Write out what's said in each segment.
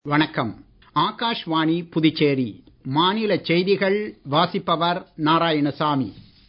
வணக்கம் ஆகாஷ்வாணி புதுச்சேரி மாநில செய்திகள் வாசிப்பவர் நாராயணசாமி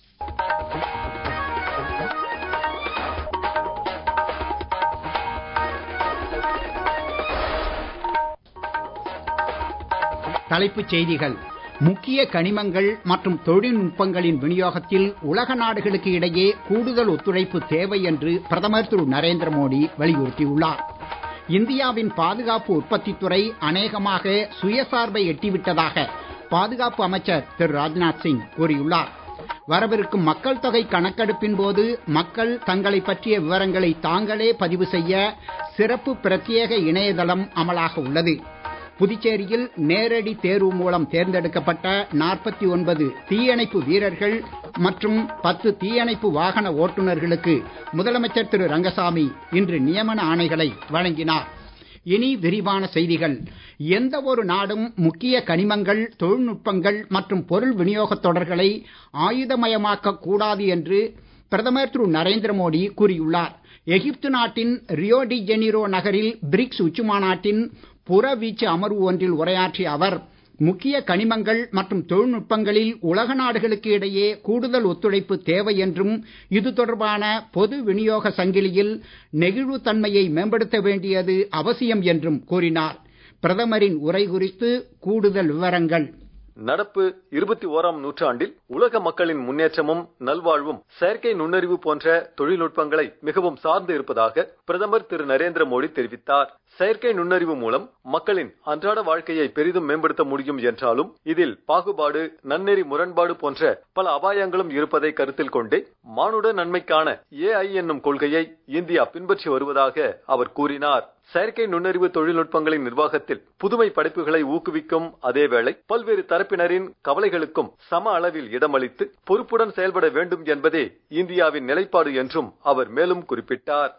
தலைப்புச் செய்திகள் முக்கிய கனிமங்கள் மற்றும் தொழில்நுட்பங்களின் விநியோகத்தில் உலக நாடுகளுக்கு இடையே கூடுதல் ஒத்துழைப்பு தேவை என்று பிரதமர் திரு நரேந்திர மோடி வலியுறுத்தியுள்ளார் இந்தியாவின் பாதுகாப்பு உற்பத்தித் துறை அநேகமாக சுயசார்பை எட்டிவிட்டதாக பாதுகாப்பு அமைச்சர் திரு ராஜ்நாத் சிங் கூறியுள்ளார் வரவிருக்கும் மக்கள் தொகை கணக்கெடுப்பின் போது மக்கள் தங்களை பற்றிய விவரங்களை தாங்களே பதிவு செய்ய சிறப்பு பிரத்யேக இணையதளம் அமலாக உள்ளது புதுச்சேரியில் நேரடி தேர்வு மூலம் தேர்ந்தெடுக்கப்பட்ட நாற்பத்தி ஒன்பது தீயணைப்பு வீரர்கள் மற்றும் பத்து தீயணைப்பு வாகன ஓட்டுநர்களுக்கு முதலமைச்சர் திரு ரங்கசாமி இன்று நியமன ஆணைகளை வழங்கினார் இனி விரிவான செய்திகள் எந்த ஒரு நாடும் முக்கிய கனிமங்கள் தொழில்நுட்பங்கள் மற்றும் பொருள் விநியோகத் தொடர்களை ஆயுதமயமாக்க கூடாது என்று பிரதமர் திரு நரேந்திர மோடி கூறியுள்ளார் எகிப்து நாட்டின் ரியோ டி ஜெனிரோ நகரில் பிரிக்ஸ் உச்சி மாநாட்டின் புறவீச்சு அமர்வு ஒன்றில் உரையாற்றிய அவர் முக்கிய கனிமங்கள் மற்றும் தொழில்நுட்பங்களில் உலக நாடுகளுக்கு இடையே கூடுதல் ஒத்துழைப்பு தேவை என்றும் இது தொடர்பான பொது விநியோக சங்கிலியில் நெகிழ்வுத்தன்மையை மேம்படுத்த வேண்டியது அவசியம் என்றும் கூறினார் பிரதமரின் உரை குறித்து கூடுதல் விவரங்கள் நடப்பு இருபத்தி ஓராம் நூற்றாண்டில் உலக மக்களின் முன்னேற்றமும் நல்வாழ்வும் செயற்கை நுண்ணறிவு போன்ற தொழில்நுட்பங்களை மிகவும் சார்ந்து இருப்பதாக பிரதமர் திரு நரேந்திர மோடி தெரிவித்தார் செயற்கை நுண்ணறிவு மூலம் மக்களின் அன்றாட வாழ்க்கையை பெரிதும் மேம்படுத்த முடியும் என்றாலும் இதில் பாகுபாடு நன்னெறி முரண்பாடு போன்ற பல அபாயங்களும் இருப்பதை கருத்தில் கொண்டே மானுட நன்மைக்கான ஏஐ என்னும் கொள்கையை இந்தியா பின்பற்றி வருவதாக அவர் கூறினார் செயற்கை நுண்ணறிவு தொழில்நுட்பங்களின் நிர்வாகத்தில் புதுமை படைப்புகளை ஊக்குவிக்கும் அதேவேளை பல்வேறு தரப்பினரின் கவலைகளுக்கும் சம அளவில் இடமளித்து பொறுப்புடன் செயல்பட வேண்டும் என்பதே இந்தியாவின் நிலைப்பாடு என்றும் அவர் மேலும் குறிப்பிட்டார்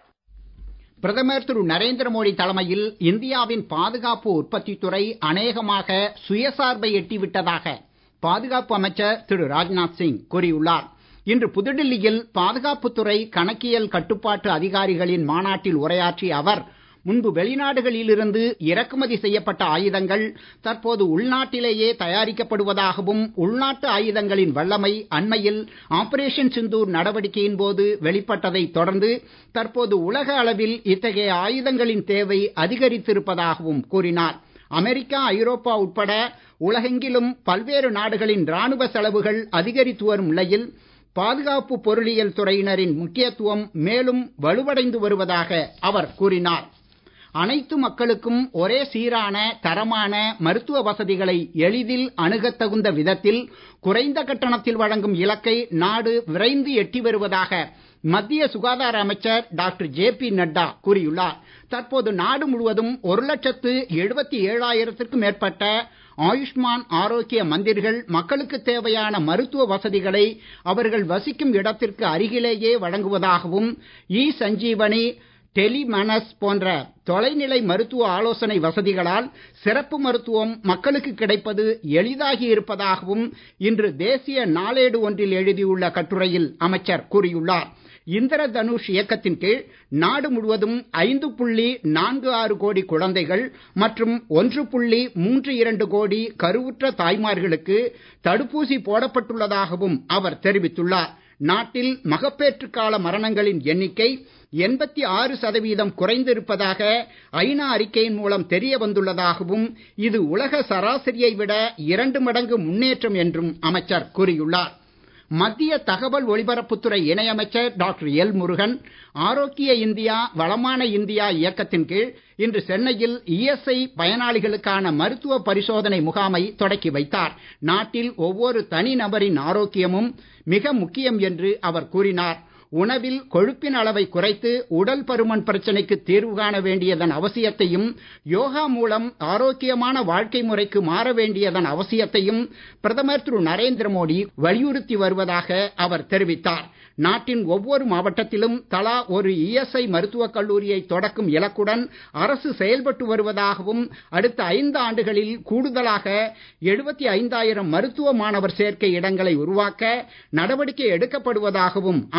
பிரதமர் திரு நரேந்திர மோடி தலைமையில் இந்தியாவின் பாதுகாப்பு உற்பத்தித் துறை அநேகமாக சுயசார்பை எட்டிவிட்டதாக பாதுகாப்பு அமைச்சர் திரு ராஜ்நாத் சிங் கூறியுள்ளார் இன்று புதுடில்லியில் பாதுகாப்புத்துறை கணக்கியல் கட்டுப்பாட்டு அதிகாரிகளின் மாநாட்டில் உரையாற்றிய அவர் முன்பு வெளிநாடுகளிலிருந்து இறக்குமதி செய்யப்பட்ட ஆயுதங்கள் தற்போது உள்நாட்டிலேயே தயாரிக்கப்படுவதாகவும் உள்நாட்டு ஆயுதங்களின் வல்லமை அண்மையில் ஆபரேஷன் சிந்தூர் நடவடிக்கையின் போது வெளிப்பட்டதை தொடர்ந்து தற்போது உலக அளவில் இத்தகைய ஆயுதங்களின் தேவை அதிகரித்திருப்பதாகவும் கூறினார் அமெரிக்கா ஐரோப்பா உட்பட உலகெங்கிலும் பல்வேறு நாடுகளின் ராணுவ செலவுகள் அதிகரித்து வரும் நிலையில் பாதுகாப்பு பொருளியல் துறையினரின் முக்கியத்துவம் மேலும் வலுவடைந்து வருவதாக அவர் கூறினார் அனைத்து மக்களுக்கும் ஒரே சீரான தரமான மருத்துவ வசதிகளை எளிதில் அணுகத் தகுந்த விதத்தில் குறைந்த கட்டணத்தில் வழங்கும் இலக்கை நாடு விரைந்து எட்டி வருவதாக மத்திய சுகாதார அமைச்சர் டாக்டர் ஜே பி நட்டா கூறியுள்ளார் தற்போது நாடு முழுவதும் ஒரு லட்சத்து எழுபத்தி ஏழாயிரத்திற்கும் மேற்பட்ட ஆயுஷ்மான் ஆரோக்கிய மந்திர்கள் மக்களுக்கு தேவையான மருத்துவ வசதிகளை அவர்கள் வசிக்கும் இடத்திற்கு அருகிலேயே வழங்குவதாகவும் இ சஞ்சீவனி டெலிமனஸ் போன்ற தொலைநிலை மருத்துவ ஆலோசனை வசதிகளால் சிறப்பு மருத்துவம் மக்களுக்கு கிடைப்பது எளிதாகி இருப்பதாகவும் இன்று தேசிய நாளேடு ஒன்றில் எழுதியுள்ள கட்டுரையில் அமைச்சர் கூறியுள்ளார் இந்திர தனுஷ் இயக்கத்தின் கீழ் நாடு முழுவதும் ஐந்து புள்ளி நான்கு ஆறு கோடி குழந்தைகள் மற்றும் ஒன்று புள்ளி மூன்று இரண்டு கோடி கருவுற்ற தாய்மார்களுக்கு தடுப்பூசி போடப்பட்டுள்ளதாகவும் அவர் தெரிவித்துள்ளார் நாட்டில் மகப்பேற்று கால மரணங்களின் எண்ணிக்கை எண்பத்தி ஆறு சதவீதம் குறைந்திருப்பதாக ஐநா அறிக்கையின் மூலம் தெரிய வந்துள்ளதாகவும் இது உலக சராசரியை விட இரண்டு மடங்கு முன்னேற்றம் என்றும் அமைச்சர் கூறியுள்ளார் மத்திய தகவல் ஒலிபரப்புத்துறை இணையமைச்சர் டாக்டர் எல் முருகன் ஆரோக்கிய இந்தியா வளமான இந்தியா இயக்கத்தின் கீழ் இன்று சென்னையில் இஎஸ்ஐ பயனாளிகளுக்கான மருத்துவ பரிசோதனை முகாமை தொடக்கி வைத்தார் நாட்டில் ஒவ்வொரு தனிநபரின் ஆரோக்கியமும் மிக முக்கியம் என்று அவர் கூறினார் உணவில் கொழுப்பின் அளவை குறைத்து உடல் பருமன் பிரச்சனைக்கு தீர்வு காண வேண்டியதன் அவசியத்தையும் யோகா மூலம் ஆரோக்கியமான வாழ்க்கை முறைக்கு மாற வேண்டியதன் அவசியத்தையும் பிரதமர் திரு நரேந்திர மோடி வலியுறுத்தி வருவதாக அவர் தெரிவித்தார் நாட்டின் ஒவ்வொரு மாவட்டத்திலும் தலா ஒரு இஎஸ்ஐ மருத்துவக் கல்லூரியை தொடக்கும் இலக்குடன் அரசு செயல்பட்டு வருவதாகவும் அடுத்த ஐந்து ஆண்டுகளில் கூடுதலாக எழுபத்தி ஐந்தாயிரம் மருத்துவ மாணவர் சேர்க்கை இடங்களை உருவாக்க நடவடிக்கை எடுக்கப்படுவதாகவும் அமைச்சர்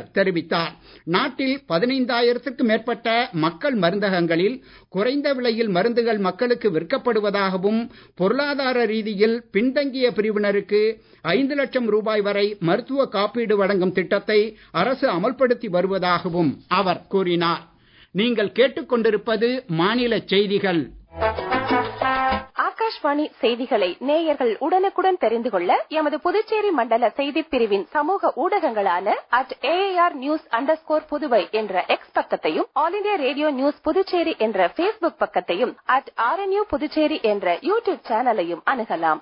தெரிவித்தார் நாட்டில் பதினைந்தாயிரத்திற்கும் மேற்பட்ட மக்கள் மருந்தகங்களில் குறைந்த விலையில் மருந்துகள் மக்களுக்கு விற்கப்படுவதாகவும் பொருளாதார ரீதியில் பின்தங்கிய பிரிவினருக்கு ஐந்து லட்சம் ரூபாய் வரை மருத்துவ காப்பீடு வழங்கும் திட்டத்தை அரசு அமல்படுத்தி வருவதாகவும் அவர் கூறினார் நீங்கள் கேட்டுக்கொண்டிருப்பது மாநில செய்திகள் ஆகாஷ்வாணி செய்திகளை நேயர்கள் உடனுக்குடன் தெரிந்து கொள்ள எமது புதுச்சேரி மண்டல செய்திப் பிரிவின் சமூக ஊடகங்களான at A R news underscore Puduvai என்ற எக்ஸ் பக்கத்தையும் All India Radio news Puducherry என்ற பேஸ்புக் பக்கத்தையும் அட் ஆர்என்யூ புதுச்சேரி என்ற யூடியூப் சேனலையும் அணுகலாம்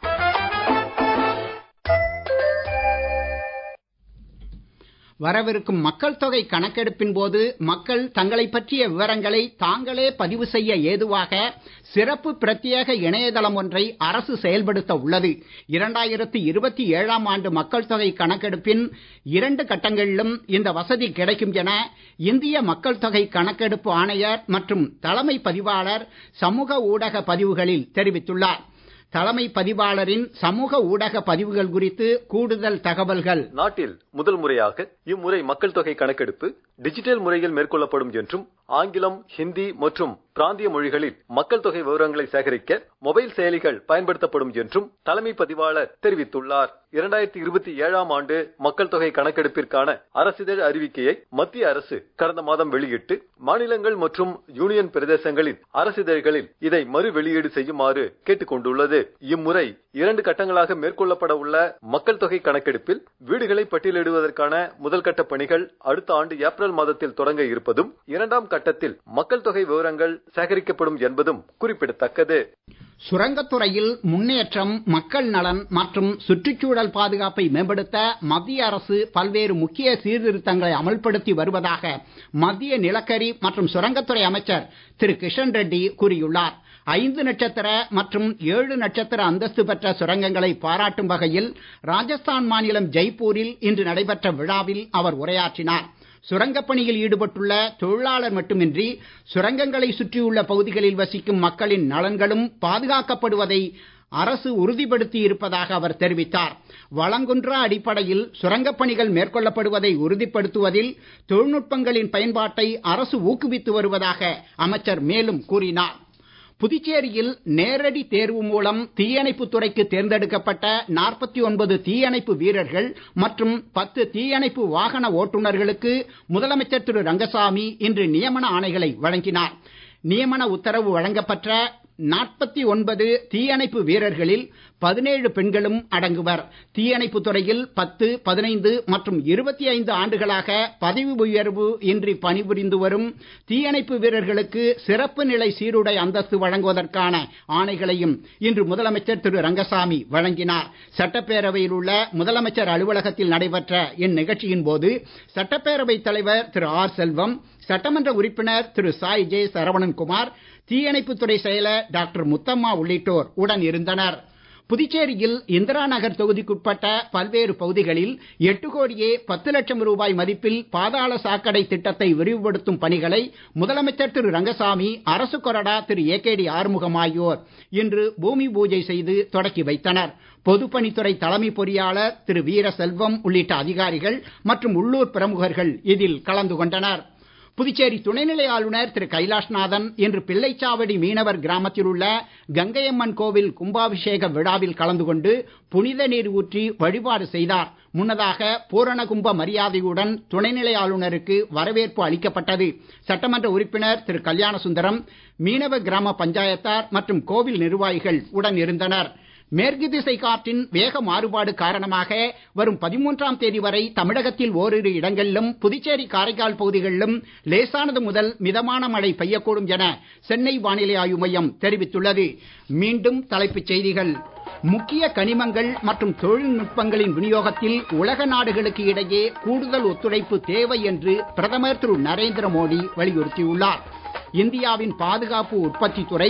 வரவிருக்கும் மக்கள் தொகை கணக்கெடுப்பின் போது மக்கள் தங்களை பற்றிய விவரங்களை தாங்களே பதிவு செய்ய ஏதுவாக சிறப்பு பிரத்யேக இணையதளம் ஒன்றை அரசு செயல்படுத்த உள்ளது இரண்டாயிரத்தி இருபத்தி ஏழாம் ஆண்டு மக்கள் தொகை கணக்கெடுப்பின் இரண்டு கட்டங்களிலும் இந்த வசதி கிடைக்கும் என இந்திய மக்கள் தொகை கணக்கெடுப்பு ஆணையர் மற்றும் தலைமை பதிவாளர் சமூக ஊடக பதிவுகளில் தெரிவித்துள்ளார் தலைமை பதிவாளரின் சமூக ஊடக பதிவுகள் குறித்து கூடுதல் தகவல்கள் நாட்டில் முதல் முறையாக இம்முறை மக்கள் தொகை கணக்கெடுப்பு டிஜிட்டல் முறையில் மேற்கொள்ளப்படும் என்றும் ஆங்கிலம் ஹிந்தி மற்றும் பிராந்திய மொழிகளில் மக்கள் தொகை விவரங்களை சேகரிக்க மொபைல் செயலிகள் பயன்படுத்தப்படும் என்றும் தலைமை பதிவாளர் தெரிவித்துள்ளார் இரண்டாயிரத்தி இருபத்தி ஏழாம் ஆண்டு மக்கள் தொகை கணக்கெடுப்பிற்கான அரசிதழ் அறிவிக்கையை மத்திய அரசு கடந்த மாதம் வெளியிட்டு மாநிலங்கள் மற்றும் யூனியன் பிரதேசங்களின் அரசிதழ்களில் இதை மறு வெளியீடு செய்யுமாறு கேட்டுக் கொண்டுள்ளது இம்முறை இரண்டு கட்டங்களாக மேற்கொள்ளப்பட உள்ள மக்கள் தொகை கணக்கெடுப்பில் வீடுகளை பட்டியலிடுவதற்கான முதல் கட்ட பணிகள் அடுத்த ஆண்டு ஏப்ரல் மாதத்தில் தொடங்க இருப்பதும் இரண்டாம் கட்டத்தில் மக்கள் தொகை விவரங்கள் சேகரிக்கப்படும் என்பதும் குறிப்பிடத்தக்கது சுரங்கத்துறையில் முன்னேற்றம் மக்கள் நலன் மற்றும் சுற்றுச்சூழல் பாதுகாப்பை மேம்படுத்த மத்திய அரசு பல்வேறு முக்கிய சீர்திருத்தங்களை அமல்படுத்தி வருவதாக மத்திய நிலக்கரி மற்றும் சுரங்கத்துறை அமைச்சர் திரு கிஷன் ரெட்டி கூறியுள்ளார் ஐந்து நட்சத்திர மற்றும் ஏழு நட்சத்திர அந்தஸ்து பெற்ற சுரங்கங்களை பாராட்டும் வகையில் ராஜஸ்தான் மாநிலம் ஜெய்ப்பூரில் இன்று நடைபெற்ற விழாவில் அவர் உரையாற்றினார் சுரங்கப் பணியில் ஈடுபட்டுள்ள தொழிலாளர் மட்டுமின்றி சுரங்கங்களை சுற்றியுள்ள பகுதிகளில் வசிக்கும் மக்களின் நலன்களும் பாதுகாக்கப்படுவதை அரசு உறுதிப்படுத்தி இருப்பதாக அவர் தெரிவித்தார் வளங்குன்றா அடிப்படையில் சுரங்கப் பணிகள் மேற்கொள்ளப்படுவதை உறுதிப்படுத்துவதில் தொழில்நுட்பங்களின் பயன்பாட்டை அரசு ஊக்குவித்து வருவதாக அமைச்சர் மேலும் கூறினார் புதுச்சேரியில் நேரடி தேர்வு மூலம் தீயணைப்பு துறைக்கு தேர்ந்தெடுக்கப்பட்ட நாற்பத்தி ஒன்பது தீயணைப்பு வீரர்கள் மற்றும் பத்து தீயணைப்பு வாகன ஓட்டுநர்களுக்கு முதலமைச்சர் திரு ரங்கசாமி இன்று நியமன ஆணைகளை வழங்கினார் நியமன உத்தரவு வழங்கப்பட்ட நாற்பத்தி ஒன்பது தீயணைப்பு வீரர்களில் பதினேழு பெண்களும் அடங்குவர் தீயணைப்பு துறையில் பத்து பதினைந்து மற்றும் இருபத்தி ஐந்து ஆண்டுகளாக பதவி உயர்வு இன்றி பணிபுரிந்து வரும் தீயணைப்பு வீரர்களுக்கு சிறப்பு நிலை சீருடை அந்தஸ்து வழங்குவதற்கான ஆணைகளையும் இன்று முதலமைச்சர் திரு ரங்கசாமி வழங்கினார் சட்டப்பேரவையில் உள்ள முதலமைச்சர் அலுவலகத்தில் நடைபெற்ற இந்நிகழ்ச்சியின் போது சட்டப்பேரவைத் தலைவர் திரு ஆர் செல்வம் சட்டமன்ற உறுப்பினர் திரு சாய் ஜே சரவணன்குமார் தீயணைப்புத்துறை செயலர் டாக்டர் முத்தம்மா உள்ளிட்டோர் உடன் இருந்தனர் புதுச்சேரியில் இந்திரா நகர் தொகுதிக்குட்பட்ட பல்வேறு பகுதிகளில் எட்டு கோடியே பத்து லட்சம் ரூபாய் மதிப்பில் பாதாள சாக்கடை திட்டத்தை விரிவுபடுத்தும் பணிகளை முதலமைச்சர் திரு ரங்கசாமி அரசு கொறடா Thiru A K D Arumugam ஆகியோர் இன்று பூமி பூஜை செய்து தொடக்கி வைத்தனர் பொதுப்பணித்துறை தலைமை பொறியாளர் திரு வீரசெல்வம் உள்ளிட்ட அதிகாரிகள் மற்றும் உள்ளூர் பிரமுகர்கள் இதில் கலந்து கொண்டனர் புதுச்சேரி துணைநிலை ஆளுநர் திரு கைலாஷ்நாதன் இன்று பிள்ளைச்சாவடி மீனவர் கிராமத்தில் உள்ள கங்கையம்மன் கோவில் கும்பாபிஷேக விழாவில் கலந்து கொண்டு புனித நீர் ஊற்றி வழிபாடு செய்தார் முன்னதாக பூரண கும்ப மரியாதையுடன் துணைநிலை ஆளுநருக்கு வரவேற்பு அளிக்கப்பட்டது சட்டமன்ற உறுப்பினர் திரு கல்யாணசுந்தரம் மீனவ கிராம பஞ்சாயத்தார் மற்றும் கோவில் நிர்வாகிகள் உடன் இருந்தனர் மேற்கு திசை காற்றின் வேக மாறுபாடு காரணமாக வரும் பதிமூன்றாம் தேதி வரை தமிழகத்தில் ஓரிரு இடங்களிலும் புதுச்சேரி காரைக்கால் பகுதிகளிலும் லேசானது முதல் மிதமான மழை பெய்யக்கூடும் என சென்னை வானிலை ஆய்வு மையம் தெரிவித்துள்ளது மீண்டும் தலைப்புச் செய்திகள் முக்கிய கனிமங்கள் மற்றும் தொழில்நுட்பங்களின் விநியோகத்தில் உலக நாடுகளுக்கு இடையே கூடுதல் ஒத்துழைப்பு தேவை என்று பிரதமர் திரு நரேந்திர மோடி வலியுறுத்தியுள்ளார் இந்தியாவின் பாதுகாப்பு உற்பத்தி துறை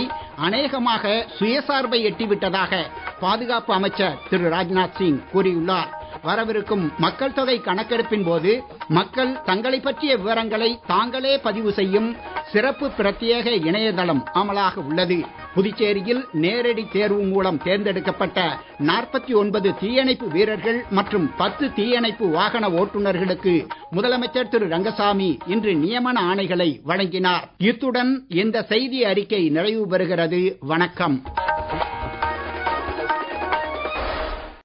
அநேகமாக சுயசார்பை எட்டிவிட்டதாக பாதுகாப்பு அமைச்சர் திரு ராஜ்நாத் சிங் கூறியுள்ளார் வரவிருக்கும் மக்கள் தொகை கணக்கெடுப்பின் போது மக்கள் தங்களை பற்றிய விவரங்களை தாங்களே பதிவு செய்யும் சிறப்பு பிரத்யேக இணையதளம் அமலாக உள்ளது புதுச்சேரியில் நேரடி தேர்வு மூலம் தேர்ந்தெடுக்கப்பட்ட நாற்பத்தி ஒன்பது தீயணைப்பு வீரர்கள் மற்றும் பத்து தீயணைப்பு வாகன ஓட்டுநர்களுக்கு முதலமைச்சர் திரு ரங்கசாமி இன்று நியமன ஆணைகளை வழங்கினார் இத்துடன் இந்த செய்தி அறிக்கை நிறைவு பெறுகிறது வணக்கம்